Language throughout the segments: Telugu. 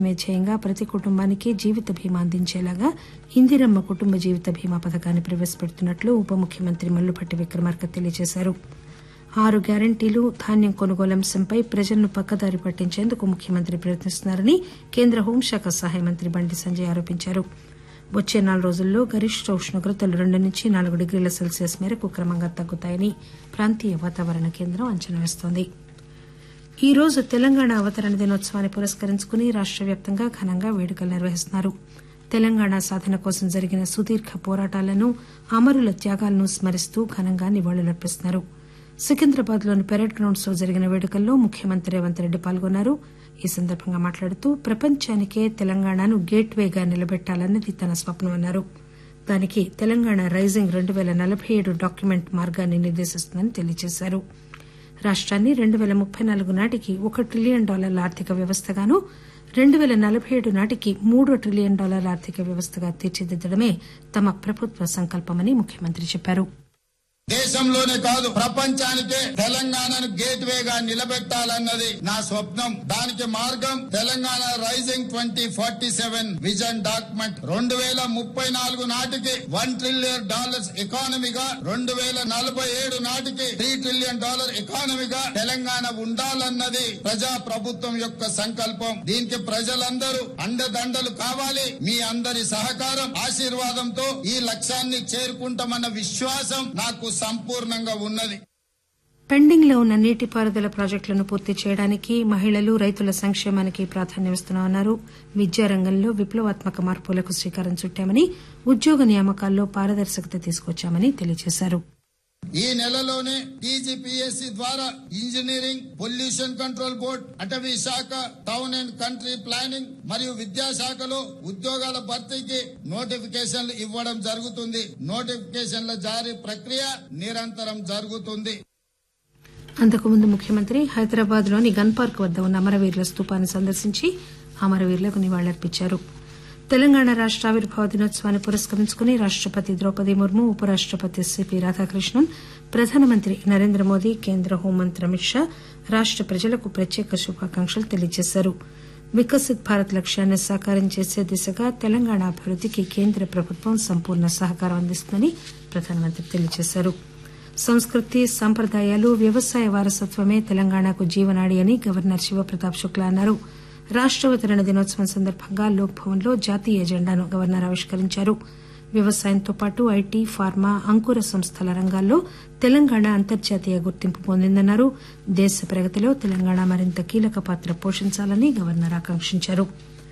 మే ధ్యేయంగా ప్రతి కుటుంబానికి జీవిత బీమా అందించేలాగా ఇందిరమ్మ కుటుంబ జీవిత బీమా పథకాన్ని ప్రవేశపెడుతున్నట్లు ఉప ముఖ్యమంత్రి మల్లుభట్టి విక్రమార్క తెలియజేశారు ఆరు గ్యారంటీలు ధాన్యం కొనుగోలు అంశంపై ప్రజలను పక్కదారి పట్టించేందుకు ముఖ్యమంత్రి ప్రయత్నిస్తున్నారని కేంద్ర హోంశాఖ సహాయ మంత్రి బండి సంజయ్ ఆరోపించారు వచ్చే నాలుగు రోజుల్లో గరిష్ట ఉష్ణోగ్రతలు రెండు నుంచి నాలుగు డిగ్రీల సెల్సియస్ మేరకు క్రమంగా తగ్గుతాయని ప్రాంతీయ వాతావరణ కేంద్రం అంచనా వేస్తోంది ఈ రోజు తెలంగాణ అవతరణ దినోత్సవాన్ని పురస్కరించుకుని రాష్ట వ్యాప్తంగా ఘనంగా వేడుకలు నిర్వహిస్తున్నారు తెలంగాణ సాధన కోసం జరిగిన సుదీర్ఘ పోరాటాలను అమరుల త్యాగాలను స్మరిస్తూ ఘనంగా నివాళులర్పిస్తున్నారు సికింద్రాబాద్ లోని పెరేడ్ గ్రౌండ్స్ లో జరిగిన వేడుకల్లో ముఖ్యమంత్రి రేవంత్ రెడ్డి పాల్గొన్నారు ఈ సందర్భంగా మాట్లాడుతూ ప్రపంచానికే తెలంగాణను గేట్ వేగా నిలబెట్టాలన్నది తన స్వప్నమన్నారు దానికి తెలంగాణ రైజింగ్ రెండు పేల నలబై ఏడు డాక్యుమెంట్ మార్గాన్ని నిర్దేశిస్తుందని తెలియజేశారు రాష్టాన్ని రెండు పేల ముప్పై నాలుగు నాటికి ఒక ట్రిలియన్ డాలర్ల ఆర్థిక వ్యవస్థగాను రెండు పేల నలబై ఏడు నాటికి మూడు ట్రిలియన్ డాలర్ల ఆర్థిక వ్యవస్థగా తీర్చిదిద్దడమే తమ ప్రభుత్వ సంకల్పమని ముఖ్యమంత్రి చెప్పారు దేశంలోనే కాదు ప్రపంచానికే తెలంగాణను గేట్ వేగా నిలబెట్టాలన్నది నా స్వప్నం దానికి మార్గం Telangana rising twenty forty seven vision document రెండు వేల ముప్పై నాలుగు నాటికి వన్ ట్రిలియన్ డాలర్స్ ఎకానమీగా రెండు వేల నలభై ఏడు నాటికి త్రీ ట్రిలియన్ డాలర్ ఎకానమీగా తెలంగాణ ఉండాలన్నది ప్రజా ప్రభుత్వం యొక్క సంకల్పం దీనికి ప్రజలందరూ అండదండలు కావాలి మీ అందరి సహకారం ఆశీర్వాదంతో ఈ లక్ష్యాన్ని చేరుకుంటామన్న విశ్వాసం నాకు సంపూర్ణంగా ఉన్నది పెండింగ్ లో ఉన్న నీటిపారుదల ప్రాజెక్టులను పూర్తి చేయడానికి మహిళలు రైతుల సంక్షేమానికి ప్రాధాన్యమిస్తున్నామన్నారు విద్యారంగంలో విప్లవాత్మక మార్పులకు శ్రీకారం చుట్టామని ఉద్యోగ నియామకాల్లో పారదర్శకత తీసుకొచ్చామని తెలియజేశారు ఈ నెలలోనే టీజీపీఎస్సీ ద్వారా ఇంజనీరింగ్ పొల్యూషన్ కంట్రోల్ బోర్డ్ అటవీ శాఖ టౌన్ అండ్ కంట్రీ ప్లానింగ్ మరియు విద్యాశాఖలో ఉద్యోగాల భర్తీకి నోటిఫికేషన్లు ఇవ్వడం జరుగుతుంది నోటిఫికేషన్ల జారీ ప్రక్రియ నిరంతరం జరుగుతుంది అంతకుముందు ముఖ్యమంత్రి హైదరాబాద్ లోని గన్ పార్క్ వద్ద ఉన్న అమరవీరుల స్తూపాన్ని సందర్శించి అమరవీరులకు నివాళులర్పించారు తెలంగాణ రాష్ట ఆవిర్భావ దినోత్సవాన్ని పురస్కరించుకుని రాష్టపతి ద్రౌపది ముర్ము ఉపరాష్టపతి సిపి రాధాకృష్ణన్ ప్రధానమంత్రి నరేంద్ర మోదీ కేంద్ర హోంమంత్రి అమిత్ షా రాష్ట ప్రజలకు ప్రత్యేక శుభాకాంక్షలు తెలియజేశారు వికసిత్ భారత్ లక్ష్యాన్ని సాకారం చేసే దిశగా తెలంగాణ అభివృద్దికి కేంద్ర ప్రభుత్వం సంపూర్ణ సహకారం అందిస్తుందని ప్రధానమంత్రి తెలియజేశారు సంస్కృతి సంప్రదాయాలు వ్యవసాయ వారసత్వమే తెలంగాణకు జీవనాడి అని గవర్నర్ శివప్రతాప్ శుక్లా అన్నారు రాష్టావతరణ దినోత్సవం సందర్భంగా లోక్ భవన్ లో జాతీయ ఎజెండాను గవర్నర్ ఆవిష్కరించారు వ్యవసాయంతో పాటు ఐటీ ఫార్మా అంకుర సంస్థల రంగాల్లో తెలంగాణ అంతర్జాతీయ గుర్తింపు పొందిందన్నారు దేశ ప్రగతిలో తెలంగాణ మరింత కీలక పాత్ర పోషించాలని గవర్నర్ ఆకాంక్షించారు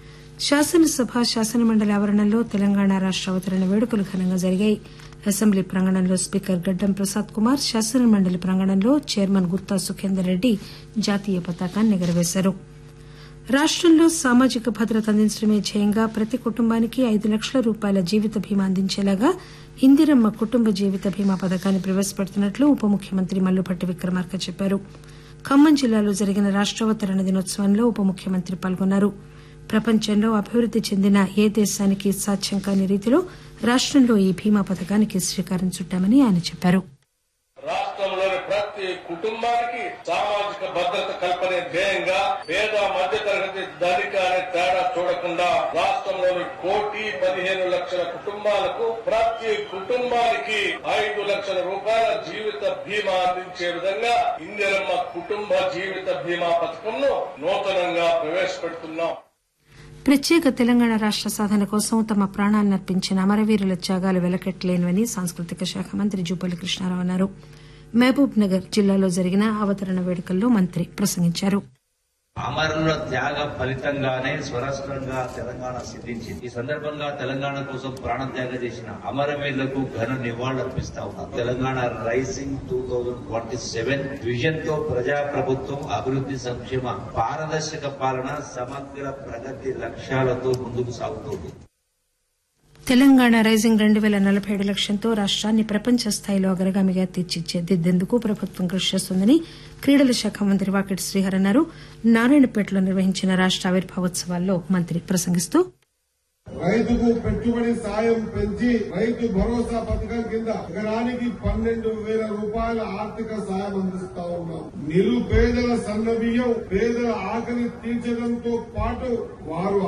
శాసనసభ శాసనమండలి ఆవరణలో తెలంగాణ రాష్ట అవతరణ వేడుకలు ఘనంగా జరిగాయి అసెంబ్లీ ప్రాంగణంలో స్పీకర్ గడ్డం ప్రసాద్ కుమార్ శాసనమండలి ప్రాంగణంలో చైర్మన్ గుత్తా సుఖేందర్ రెడ్డి జాతీయ పతాకాన్ని ఎగురవేశారు రాష్టంలో సామాజిక భద్రత అందించడమే ధ్యేయంగా ప్రతి కుటుంబానికి ఐదు లక్షల రూపాయల జీవిత బీమా అందించేలాగా ఇందిరమ్మ కుటుంబ జీవిత బీమా పథకాన్ని ప్రవేశపెడుతున్నట్లు ఉప ముఖ్యమంత్రి మల్లుభట్టి విక్రమార్క చెప్పారు ఖమ్మం జిల్లాలో జరిగిన రాష్టావతరణ దినోత్సవంలో ఉప ముఖ్యమంత్రి పాల్గొన్నారు ప్రపంచంలో అభివృద్ది చెందిన ఏ దేశానికి సాధ్యం కాని రీతిలో రాష్టంలో ఈ బీమా పథకానికి శ్రీకారం చుట్టామని ఆయన చెప్పారు రాష్ట్రంలోని ప్రతి కుటుంబానికి సామాజిక భద్రత కల్పనే ధ్యేయంగా పేద మధ్య తరగతి ధనిక అనే తేడా చూడకుండా రాష్ట్రంలోని కోటి పదిహేను లక్షల కుటుంబాలకు ప్రతి కుటుంబానికి ఐదు లక్షల రూపాయల జీవిత బీమా అందించే విధంగా ఇందిరమ్మ కుటుంబ జీవిత బీమా పథకంను నూతనంగా ప్రవేశపెడుతున్నాం ప్రత్యేక తెలంగాణ రాష్ట సాధన కోసం తమ ప్రాణాలను అర్పించిన అమరవీరుల త్యాగాలు వెలకట్టలేనివని సాంస్కృతిక శాఖ మంత్రి జూపల్లి కృష్ణారావు అన్నారు మహబూబ్ నగర్ జిల్లాలో జరిగిన అవతరణ వేడుకల్లో మంత్రి ప్రసంగించారు అమరుల త్యాగ ఫలితంగానే స్వరాష్ట్రంగా తెలంగాణ సిద్ధించింది ఈ సందర్భంగా తెలంగాణ కోసం ప్రాణత్యాగం చేసిన అమరవీరులకు ఘన నివాళులర్పిస్తా ఉన్నాం Telangana rising two thousand twenty seven vision తో ప్రజా ప్రభుత్వం అభివృద్ధి సంక్షేమ పారదర్శక పాలన సమగ్ర ప్రగతి లక్ష్యాలతో ముందుకు సాగుతోంది తెలంగాణ రైజింగ్ రెండు పేల నలబై ఏడు లక్ష్యంతో రాష్టాన్ని ప్రపంచ స్థాయిలో అగ్రగామిగా తీర్చిదిద్దేందుకు ప్రభుత్వం కృషి చేస్తోందని క్రీడల శాఖ మంత్రి వాకిటి శ్రీహర్ అన్నారు నారాయణపేటలో నిర్వహించిన రాష్ట ఆవిర్భావోత్సవాల్లో మంత్రి ప్రసంగిస్తూ రైతుకు పెట్టుబడి సాయం పెంచి రైతు భరోసా పథకం కింద ఎకరానికి పన్నెండు వేల రూపాయల ఆర్థిక సాయం అందిస్తా ఉన్నాం నిరుపేదల సన్న బియ్యం పేదల ఆకలి తీర్చడంతో పాటు వారు